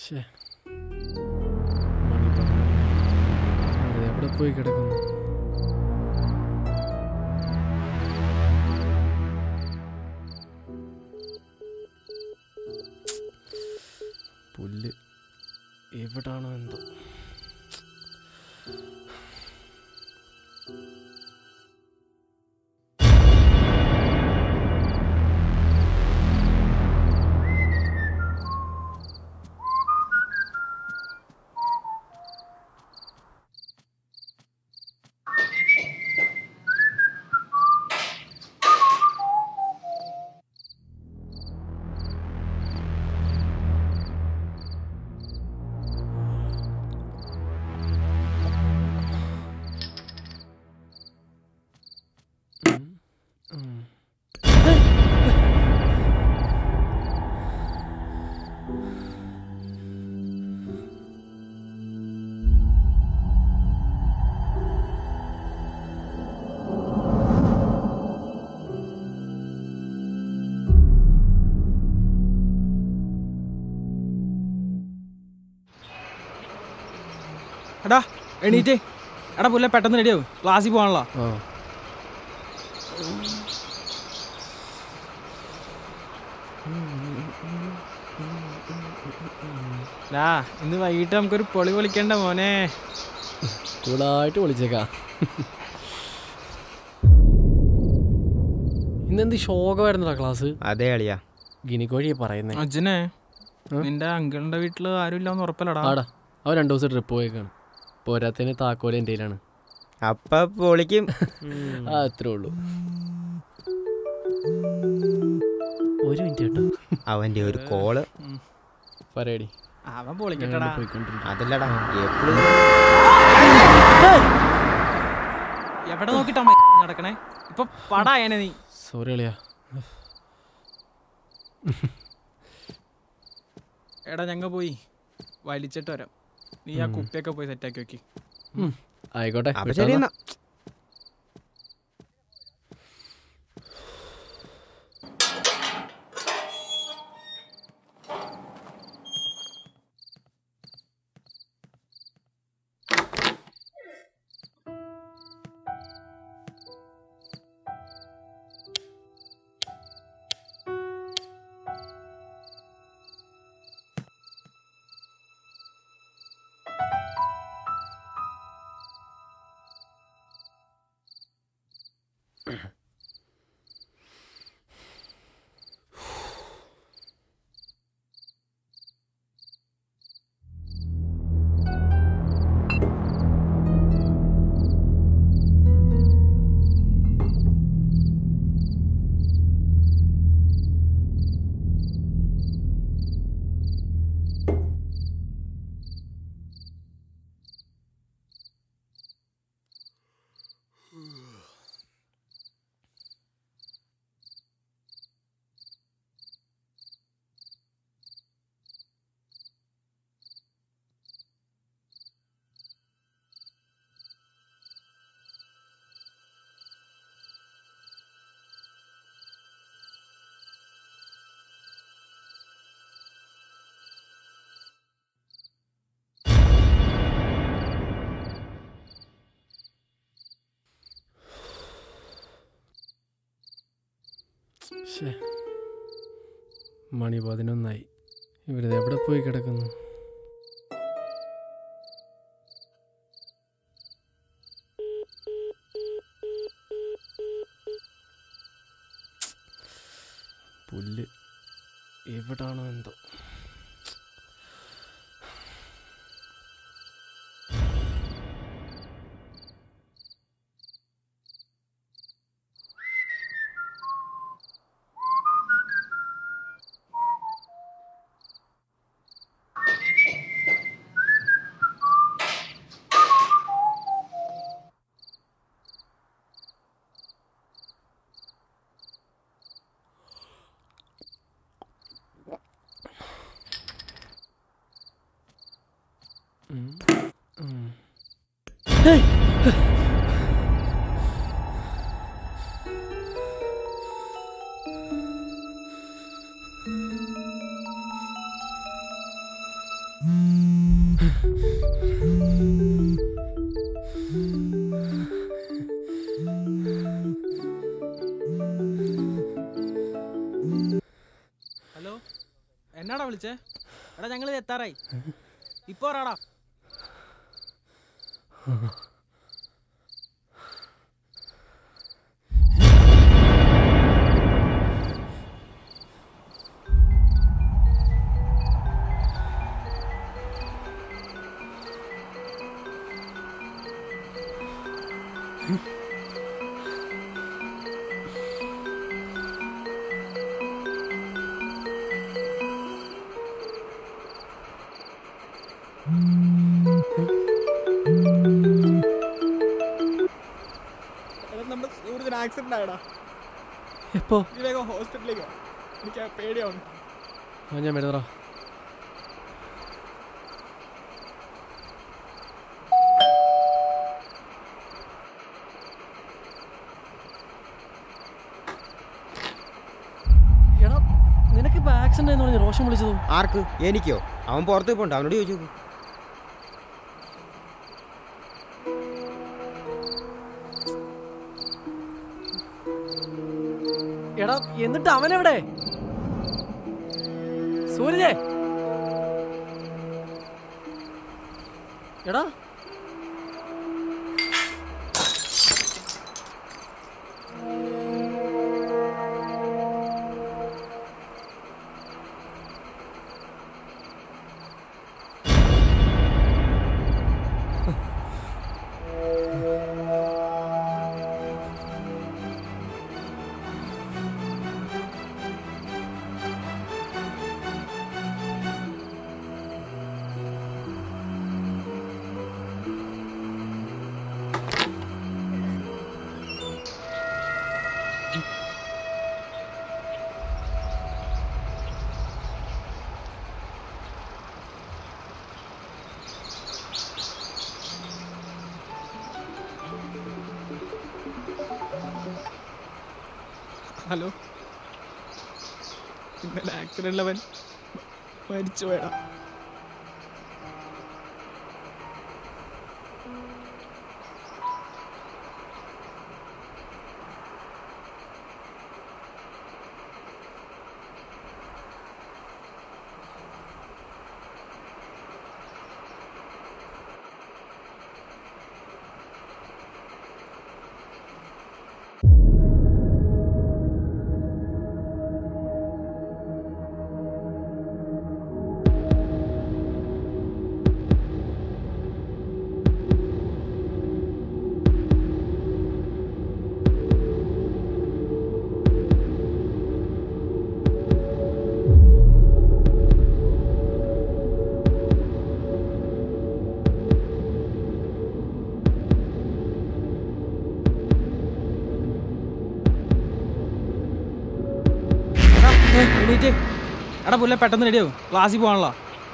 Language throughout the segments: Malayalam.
ശ്ശേ. മണി പതിനൊന്ന്. ഇത് എവിടെ പോയി കിടക്കുന്നു പുല്ല് എവിടാണോ എന്തോ ഉം. ഉം. എടാ എണീറ്റ് എടാ പുല്ല പെട്ടെന്ന് റെഡിയാവും ക്ലാസ്സിൽ പോകാനുള്ള ആ ലാ ഇന്ന് വൈകിട്ട് നമുക്കൊരു പൊളി പൊളിക്കണ്ട മോനെ കൂളായിട്ട് വിളിച്ചേക്കാം ഇന്നെന്ത് ശോകമായിരുന്നടാ ക്ലാസ് അതെ അളിയാ ഗിനിക്കോഴിയെ പറയുന്നേ അച്ഛനെ നിന്റെ അങ്കിളിന്റെ വീട്ടില് ആരും ഇല്ലാന്ന് ഉറപ്പല്ലടാ ആടാ അവൻ രണ്ടു ദിവസം ട്രിപ്പ് പോയേക്കാണ് പോരാത്തതിന് താക്കോല് എൻ്റെ കയ്യിലാണ് അപ്പ പൊളിക്കും ആ അത്രേ ഉള്ളൂ ഒരു മിനിറ്റ് കേട്ടോ അവന്റെ ഒരു കോള് പറയടി അവൻ പൊളിക്കട്ടടാ പോയിക്കൊണ്ടിരിക്കും അതല്ലടാ എപ്പോഴും എവിടെ നോക്കിട്ടാ നടക്കണേ ഇപ്പൊ പടായനെ നീ സോറി അളിയാ എടാ ഞങ്ങ പോയി വലിച്ചിട്ട് വരാം നീ ആ കുപ്പിയൊക്കെ പോയി സെറ്റാക്കി വെക്കി ഉം, ആയിക്കോട്ടെ അപ്പൊ വിട്ടോ ശരി എന്നാ. എന്നാ ശ്ശേ. മണി പതിനൊന്നായി ഇവരിത് എവിടെ പോയി കിടക്കുന്നു പുല്ല് എവിടാണോ എന്തോ ഉം. ഉം. എന്നാടാ വിളിച്ചേ എടാ ഞങ്ങൾ എത്താറായി ഇപ്പൊ പറയാടാ എടാ നമ്മുടെ സുഹൃത്തിന് ആക്സിഡന്റ് ആയടാ എപ്പോ നീ വേഗം ഹോസ്പിറ്റലിലേക്ക് എനിക്ക് പേടിയാവുന്നു ആ ഞാൻ വരുന്നടാ എടാ നിനക്കിപ്പോ ആക്സിഡന്റ് ആയെന്ന് പറഞ്ഞ് റോഷൻ വിളിച്ചതോ ആർക്ക് എനിക്കോ അവൻ പുറത്ത് പോണ്ട് അവനോട് ചോദിച്ചു നോക്ക്. എടാ എന്നിട്ട് അവനെവിടെ സൂരജേ എടാ ഹലോ ഇന്നലെ ആക്സിഡന്റിലവൻ മരിച്ചു പോയടാ എണീറ്റ് എടാ പുല്ല പെട്ടെന്ന് റെഡിയാവും ക്ലാസ്സിൽ പോകാനുള്ള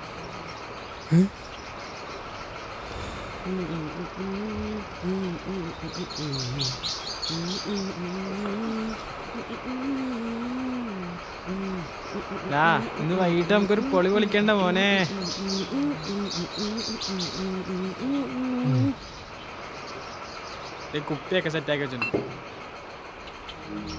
ലാ ഇന്ന് വൈകിട്ട് നമുക്കൊരു പൊളി പൊളിക്കണ്ട മോനെ ദേ കുപ്പിയൊക്കെ സെറ്റാക്കി വെച്ചിട്ടുണ്ട്